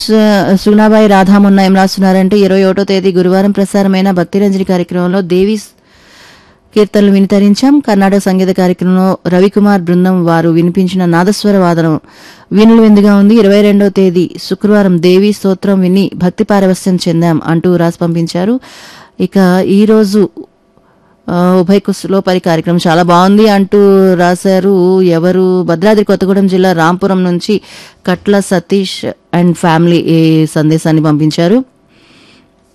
స- సుగుణాబాయి రాధామున్న ఏం రాస్తున్నారంటే ఇరవై ఒకటో తేదీ గురువారం ప్రసారమైన భక్తిరంజని కార్యక్రమంలో దేవి కీర్తనలు వినితరించాం కర్ణాటక సంగీత కార్యక్రమంలో రవికుమార్ బృందం వారు వినిపించిన నాదస్వర వాదనం వీణులు విందుగా ఉంది ఇరవై రెండో తేదీ శుక్రవారం దేవి స్తోత్రం విని భక్తి పారవస్యం చెందాం అంటూ రాసి పంపించారు ఇక ఈ రోజు ఆ, ఉభయ కుస్సులో పరి కార్యక్రమం చాలా బాగుంది అంటూ రాశారు ఎవరు భద్రాద్రి కొత్తగూడెం జిల్లా రాంపురం నుంచి కట్ల సతీష్ అండ్ ఫ్యామిలీ ఈ సందేశాన్ని పంపించారు